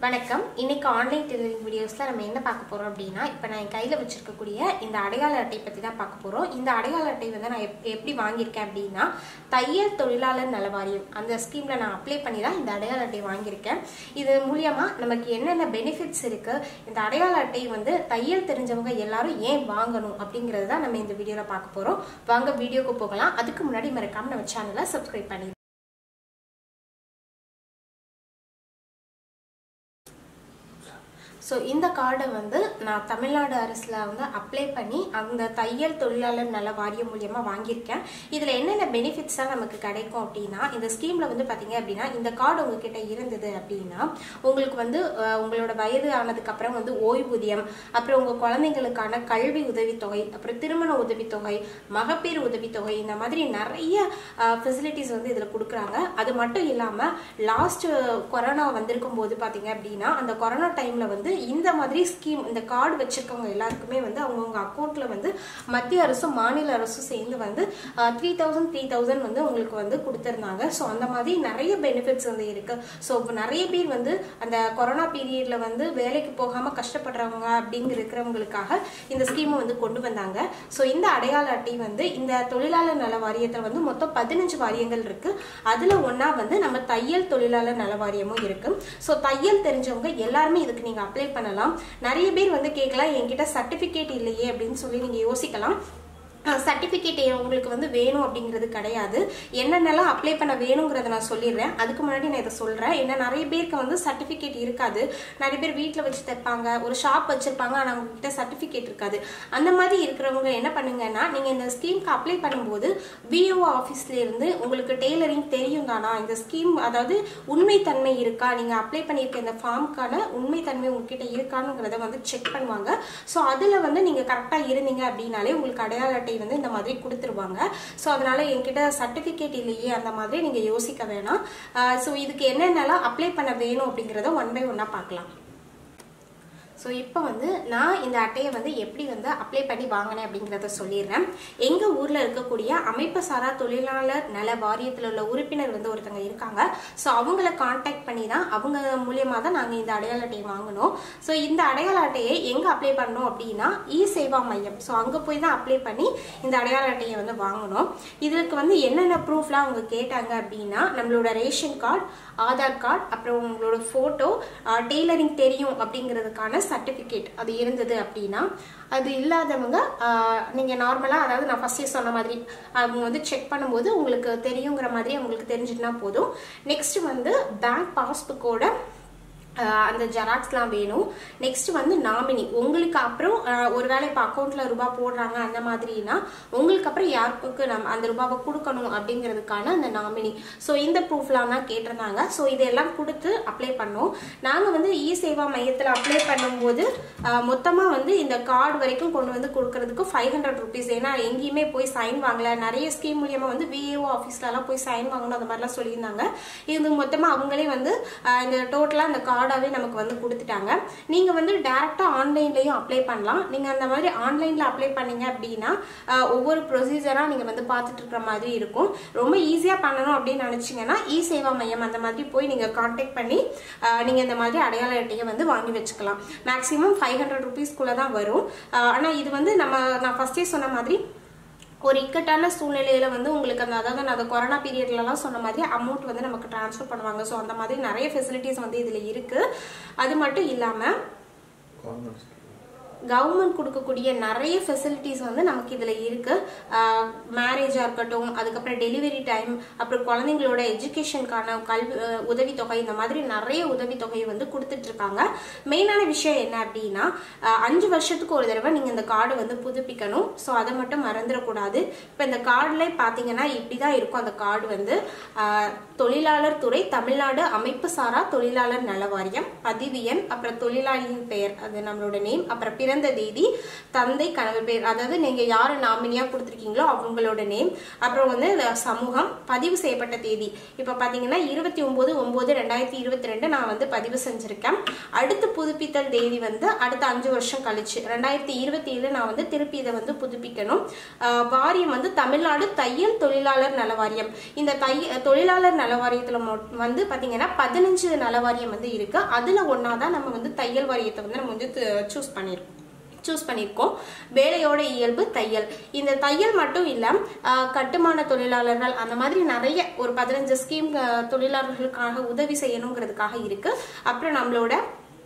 வணக்கம் இன்னைக்கு online delivery வீடியோஸில் நம்ம என்ன பார்க்க போகிறோம் அப்படின்னா இப்போ நான் என் கையில் வச்சிருக்கக்கூடிய இந்த அடையாள அட்டை பற்றி தான் பார்க்க போகிறோம் இந்த அடையாள அட்டை வந்து நான் எப் எப்படி வாங்கியிருக்கேன் அப்படின்னா தையல் தொழிலாளர் நல வாரியம் அந்த ஸ்கீமில் நான் அப்ளை பண்ணி தான் இந்த அடையாள அட்டை வாங்கியிருக்கேன் இது மூலியமாக நமக்கு என்னென்ன பெனிஃபிட்ஸ் இருக்குது இந்த அடையாள அட்டை வந்து தையல் தெரிஞ்சவங்க எல்லாரும் ஏன் வாங்கணும் அப்படிங்கிறது தான் நம்ம இந்த வீடியோவில் பார்க்க போகிறோம் வாங்க வீடியோக்கு போகலாம் அதுக்கு முன்னாடி மறக்காம நம்ம சேனலை சப்ஸ்கிரைப் பண்ணி ஸோ இந்த கார்டை வந்து நான் தமிழ்நாடு அரசில் வந்து அப்ளை பண்ணி அந்த தையல் தொழிலாளர் நல வாரியம் மூலியமாக வாங்கியிருக்கேன் இதில் என்னென்ன பெனிஃபிட்ஸாக நமக்கு கிடைக்கும் அப்படின்னா இந்த ஸ்கீமில் வந்து பார்த்தீங்க அப்படின்னா இந்த கார்டு உங்ககிட்ட இருந்தது அப்படின்னா உங்களுக்கு வந்து அஹ், உங்களோட வயது ஆனதுக்கப்புறம் வந்து ஓய்வூதியம் அப்புறம் உங்கள் குழந்தைங்களுக்கான கல்வி உதவித்தொகை அப்புறம் திருமண உதவித்தொகை மகப்பேறு உதவித்தொகை இந்த மாதிரி நிறைய ஃபெசிலிட்டிஸ் வந்து இதில் கொடுக்குறாங்க அது மட்டும் இல்லாமல் லாஸ்ட் கொரோனா வந்திருக்கும் போது பார்த்தீங்க அப்படின்னா அந்த கொரோனா டைமில் வந்து இந்த மாதிரி ஸ்கீம் இந்த கார்டு வச்சிருக்கவங்க எல்லாருக்குமே வந்து அவங்கவுங்க அக்கௌண்ட்டில் வந்து மத்திய அரசும் மாநில அரசும் சேர்ந்து வந்து த்ரீ தௌசண்ட் த்ரீ தௌசண்ட் வந்து உங்களுக்கு வந்து கொடுத்துருந்தாங்க ஸோ அந்த மாதிரி நிறைய பெனிஃபிட்ஸ் வந்து இருக்கு ஸோ நிறைய பேர் வந்து அந்த கொரோனா பீரியட்ல வந்து வேலைக்கு போகாமல் கஷ்டப்படுறவங்க அப்படிங்கிற இருக்கிறவங்களுக்காக இந்த ஸ்கீமை வந்து கொண்டு வந்தாங்க ஸோ இந்த அடையாள அட்டை வந்து இந்த தொழிலாளர் நல வாரியத்தில் வந்து மொத்தம் பதினஞ்சு வாரியங்கள் இருக்கு அதுல ஒண்ணா வந்து நம்ம தையல் தொழிலாளர் நல வாரியமும் இருக்கு ஸோ தையல் தெரிஞ்சவங்க எல்லாருமே இதுக்கு நீங்க அப்ளை பண்ணலாம் நிறைய பேர் வந்து கேட்கலாம் என்கிட்ட சர்டிபிகேட் இல்லையே அப்படின்னு சொல்லி நீங்க யோசிக்கலாம் சர்டிஃபிகேட் உங்களுக்கு வந்து வேணும் அப்படிங்கிறது கிடையாது என்னென்னலாம் அப்ளை பண்ண வேணுங்கிறத நான் சொல்லிடுறேன் அதுக்கு முன்னாடி நான் இதை சொல்கிறேன் ஏன்னா நிறைய பேருக்கு வந்து சர்டிஃபிகேட் இருக்காது நிறைய பேர் வீட்டில் வச்சு தைப்பாங்க ஒரு ஷாப் வச்சுருப்பாங்க ஆனால் அவங்ககிட்ட சர்டிஃபிகேட் இருக்காது அந்த மாதிரி இருக்கிறவங்க என்ன பண்ணுங்கன்னா நீங்கள் இந்த ஸ்கீம்க்கு அப்ளை பண்ணும்போது பிஓ ஆஃபீஸ்லேருந்து உங்களுக்கு டெய்லரிங் தெரியும் தானா இந்த ஸ்கீம் அதாவது உண்மைத்தன்மை இருக்கா நீங்கள் அப்ளை பண்ணியிருக்க இந்த ஃபார்முக்கான உண்மைத்தன்மை உங்ககிட்ட இருக்கானுங்கிறத வந்து செக் பண்ணுவாங்க ஸோ அதில் வந்து நீங்கள் கரெக்டாக இருந்தீங்க அப்படின்னாலே உங்களுக்கு அடையாள அட்டை வந்து இந்த மாதிரி கொடுத்துருவாங்க ஸோ அதனால என்கிட்ட சர்டிஃபிகேட் இல்லையே அந்த மாதிரி நீங்கள் யோசிக்க வேணாம் ஸோ இதுக்கு என்னென்னலாம் அப்ளை பண்ண வேணும் அப்படிங்கிறத ஒன் பை ஒன்னாக பார்க்கலாம் ஸோ இப்போ வந்து நான் இந்த அட்டையை வந்து எப்படி வந்து அப்ளை பண்ணி வாங்கினேன் அப்படிங்கிறத சொல்லிடுறேன் எங்கள் ஊரில் இருக்கக்கூடிய அமைப்பு சாரா தொழிலாளர் நல வாரியத்தில் உள்ள உறுப்பினர் வந்து ஒருத்தங்க இருக்காங்க ஸோ அவங்கள காண்டாக்ட் பண்ணி தான் அவங்க மூலியமாக தான் நாங்கள் இந்த அடையாள அட்டையை வாங்கினோம் ஸோ இந்த அடையாள அட்டையை எங்கே அப்ளை பண்ணோம் அப்படின்னா இ சேவா மையம் ஸோ அங்கே போய் தான் அப்ளை பண்ணி இந்த அடையாள அட்டையை வந்து வாங்கினோம் இதுக்கு வந்து என்னென்ன ப்ரூஃப்லாம் அவங்க கேட்டாங்க அப்படின்னா நம்மளோட ரேஷன் கார்டு ஆதார் கார்டு அப்புறம் உங்களோட ஃபோட்டோ டெய்லரிங் தெரியும் அப்படிங்கிறதுக்கான சர்டிஃபிகேட் அது இருந்தது அப்படின்னா அது இல்லாதவங்க நீங்கள் நார்மலாக அதாவது நான் ஃபஸ்ட்டே சொன்ன மாதிரி அவங்க வந்து செக் பண்ணும்போது உங்களுக்கு தெரியுங்கிற மாதிரி அவங்களுக்கு தெரிஞ்சுட்டுனா போதும் நெக்ஸ்ட் வந்து பேங்க் பாஸ்புக்கோட ஆஹ் அந்த ஜெராக்ஸ்லாம் வேணும் நெக்ஸ்ட் வந்து நாமினி உங்களுக்கு அப்புறம் ஆஹ் ஒருவேளை இப்போ அக்கௌண்ட்ல ரூபாய் போடுறாங்க அந்த மாதிரினா உங்களுக்கு அப்புறம் யாருக்கு நம்ம அந்த ரூபாவை கொடுக்கணும் அப்படிங்கிறதுக்கான அந்த நாமினி ஸோ இந்த ப்ரூஃப்லாம் தான் கேட்டிருந்தாங்க ஸோ இதெல்லாம் கொடுத்து அப்ளை பண்ணோம் நாங்கள் வந்து இ சேவா மையத்தில் அப்ளை பண்ணும்போது மொத்தமாக வந்து இந்த கார்டு வரைக்கும் கொண்டு வந்து கொடுக்கறதுக்கு ஃபைவ் ஹண்ட்ரட் ருபீஸ் ஏன்னா எங்கேயுமே போய் சைன் வாங்கல நிறைய ஸ்கீம் மூலியமாக வந்து விஏஓ ஆஃபீஸ்லலாம் போய் சைன் வாங்கணும் அந்த மாதிரிலாம் சொல்லியிருந்தாங்க இது மொத்தமாக அவங்களே வந்து ஆஹ் இந்த டோட்டலாக அந்த கார்டாகவே நமக்கு வந்து கொடுத்துட்டாங்க நீங்கள் வந்து டேரெக்டாக ஆன்லைன்லேயும் அப்ளை பண்ணலாம் நீங்கள் அந்த மாதிரி ஆன்லைனில் அப்ளை பண்ணீங்க அப்படின்னா ஆஹ் ஒவ்வொரு ப்ரொசீஜராக நீங்கள் வந்து பார்த்துட்டு இருக்கிற மாதிரி இருக்கும் ரொம்ப ஈஸியாக பண்ணணும் அப்படின்னு நினச்சிங்கன்னா இ சேவா மையம் அந்த மாதிரி போய் நீங்கள் காண்டாக்ட் பண்ணி நீங்கள் இந்த மாதிரி அடையாள அட்டையை வந்து வாங்கி வச்சுக்கலாம் மேக்ஸிமம் ஃபைவ் ஹண்ட்ரட் ருபீஸ்க்குள்ளே தான் வரும் ஆனால் இது வந்து நம்ம நான் ஃபஸ்ட்டே சொன்ன மாதிரி ஒரு இக்கட்டான சூழ்நிலையில வந்து உங்களுக்கு அந்த அதாவது நான் அந்த கொரோனா பீரியட்லலாம் சொன்ன மாதிரி அமௌண்ட் வந்து நமக்கு ட்ரான்ஸ்ஃபர் பண்ணுவாங்க ஸோ அந்த மாதிரி நிறைய ஃபெசிலிட்டிஸ் வந்து இதில் இருக்கு அது மட்டும் இல்லாமல் கவர்மெண்ட் கொடுக்கக்கூடிய நிறைய ஃபெசிலிட்டிஸ் வந்து நமக்கு இதில் இருக்கு மேரேஜாக இருக்கட்டும் அதுக்கப்புறம் டெலிவரி டைம் அப்புறம் குழந்தைங்களோட எஜுகேஷனுக்கான கல்வி அஹ், உதவித்தொகை இந்த மாதிரி நிறைய உதவித்தொகையை வந்து கொடுத்துட்டு இருக்காங்க மெயினான விஷயம் என்ன அப்படின்னா அஹ், அஞ்சு வருஷத்துக்கு ஒரு தடவை நீங்கள் இந்த கார்டு வந்து புதுப்பிக்கணும் ஸோ அதை மட்டும் மறந்துடக்கூடாது இப்போ இந்த கார்டில் பார்த்தீங்கன்னா இப்படி தான் இருக்கும் அந்த கார்டு வந்து அஹ், தொழிலாளர் துறை தமிழ்நாடு அமைப்பு சாரா தொழிலாளர் நல வாரியம் பதிவு எண் அப்புறம் தொழிலாளியின் பெயர் அது நம்மளோட நேம் அப்புறம் பிறந்த பிறந்த தேதி தந்தை கணவர் பேர் அதாவது நீங்க யாரை நாமினியா கொடுத்துருக்கீங்களோ அவங்களோட நேம் அப்புறம் வந்து இந்த சமூகம் பதிவு செய்யப்பட்ட தேதி இப்போ பாத்தீங்கன்னா இருபத்தி ஒன்பது ஒன்பது ரெண்டாயிரத்தி இருபத்தி ரெண்டு நான் வந்து பதிவு செஞ்சிருக்கேன் அடுத்து புதுப்பித்தல் தேதி வந்து அடுத்த அஞ்சு வருஷம் கழிச்சு ரெண்டாயிரத்தி இருபத்தி ஏழு நான் வந்து திருப்பி இதை வந்து புதுப்பிக்கணும் ஆஹ் வாரியம் வந்து தமிழ்நாடு தையல் தொழிலாளர் நல வாரியம் இந்த தைய தொழிலாளர் நல வாரியத்துல மொ- வந்து பாத்தீங்கன்னா பதினஞ்சு நல வாரியம் வந்து இருக்கு அதுல ஒன்னாதான் நம்ம வந்து தையல் வாரியத்தை வந்து நம்ம வந்து சூஸ் பண்ணியிருக்கோம் சூஸ் பண்ணியிருக்கோம் வேலையோட இயல்பு தையல் இந்த தையல் மட்டும் இல்ல ஆஹ் கட்டுமான தொழிலாளர்கள் அந்த மாதிரி நிறைய ஒரு பதினஞ்சு ஸ்கீம் தொழிலாளர்களுக்காக உதவி செய்யணுங்கிறதுக்காக இருக்கு அப்புறம் நம்மளோட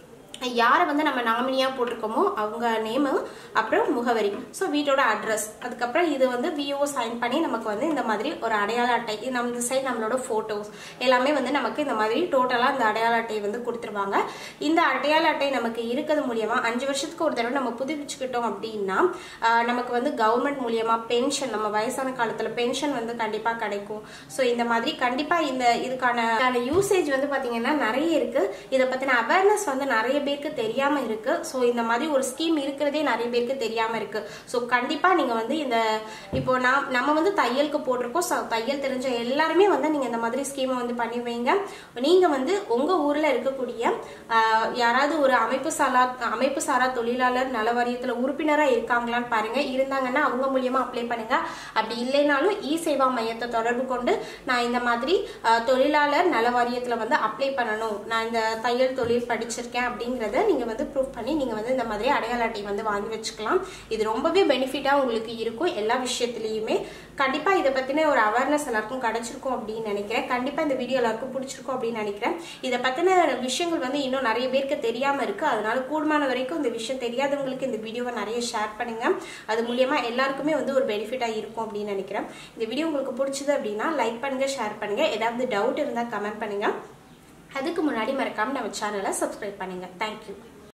யாரை வந்து நம்ம நாமினியாக போட்டிருக்கோமோ அவங்க நேமு அப்புறம் முகவரி ஸோ வீட்டோட அட்ரஸ் அதுக்கப்புறம் இது வந்து விஓ சைன் பண்ணி நமக்கு வந்து இந்த மாதிரி ஒரு அடையாள அட்டை இது நம்ம இந்த சைடு நம்மளோட ஃபோட்டோஸ் எல்லாமே வந்து நமக்கு இந்த மாதிரி டோட்டலாக இந்த அடையாள அட்டையை வந்து கொடுத்துருவாங்க இந்த அடையாள அட்டை நமக்கு இருக்கிறது மூலியமா அஞ்சு வருஷத்துக்கு ஒரு தடவை நம்ம புதுப்பிச்சுக்கிட்டோம் அப்படின்னா ஆஹ் நமக்கு வந்து கவர்மெண்ட் மூலியமா பென்ஷன் நம்ம வயசான காலத்தில் பென்ஷன் வந்து கண்டிப்பாக கிடைக்கும் ஸோ இந்த மாதிரி கண்டிப்பாக இந்த இதுக்கான யூசேஜ் வந்து பார்த்தீங்கன்னா நிறைய இருக்கு இதை பற்றின அவேர்னஸ் வந்து நிறைய பேருக்கு தெரியாம இருக்கு ஸோ இந்த மாதிரி ஒரு ஸ்கீம் இருக்கிறதே நிறைய பேருக்கு தெரியாம இருக்கு ஸோ கண்டிப்பா நீங்க வந்து இந்த இப்போ நாம் நம்ம வந்து தையலுக்கு போட்டிருக்கோம் so தையல் தெரிஞ்ச எல்லாருமே வந்து நீங்க இந்த மாதிரி ஸ்கீமை வந்து பண்ணி வைங்க நீங்க வந்து உங்க ஊர்ல இருக்கக்கூடிய ஆஹ், யாராவது ஒரு அமைப்பு சாரா அமைப்பு சாரா தொழிலாளர் நல வாரியத்துல உறுப்பினரா இருக்காங்களான்னு பாருங்க இருந்தாங்கன்னா அவங்க மூலியமா அப்ளை பண்ணுங்க அப்படி இல்லைனாலும் இ சேவா மையத்தை தொடர்பு கொண்டு நான் இந்த மாதிரி ஆஹ், தொழிலாளர் நல வாரியத்துல வந்து அப்ளை பண்ணணும் நான் இந்த தையல் தொழில் படிச்சிருக்கேன் அப்படிங்கறத நீங்க வந்து ப்ரூவ் பண்ணி நீங்க வந்து இந்த மாதிரி அடையாள அட்டை வந்து வாங்கி வச்சுக்கலாம் இது ரொம்பவே பெனிஃபிட்டா உங்களுக்கு இருக்கும் எல்லா விஷயத்துலயுமே கண்டிப்பா இதை பத்தின ஒரு அவேர்னஸ் எல்லாருக்கும் கிடைச்சிருக்கும் அப்படின்னு நினைக்கிறேன் கண்டிப்பா இந்த வீடியோ எல்லாருக்கும் பிடிச்சிருக்கும் அப்படின்னு நினைக்கிறேன் இதை பத்தின விஷயங்கள் வந்து இன்னும் நிறைய பேருக்கு தெரியாம இருக்கு அதனால கூடுமான வரைக்கும் இந்த விஷயம் தெரியாதவங்களுக்கு இந்த வீடியோவை நிறைய ஷேர் பண்ணுங்க அது மூலியமா எல்லாருக்குமே வந்து ஒரு பெனிஃபிட்டா இருக்கும் அப்படின்னு நினைக்கிறேன் இந்த வீடியோ உங்களுக்கு பிடிச்சது அப்படின்னா லைக் பண்ணுங்க ஷேர் பண்ணுங்க ஏதாவது டவுட் இருந்தா கமெண்ட் பண்ணுங்க அதுக்கு முன்னாடி மறக்காம நம்ம சேனலை சப்ஸ்கிரைப் பண்ணுங்க தேங்க்யூ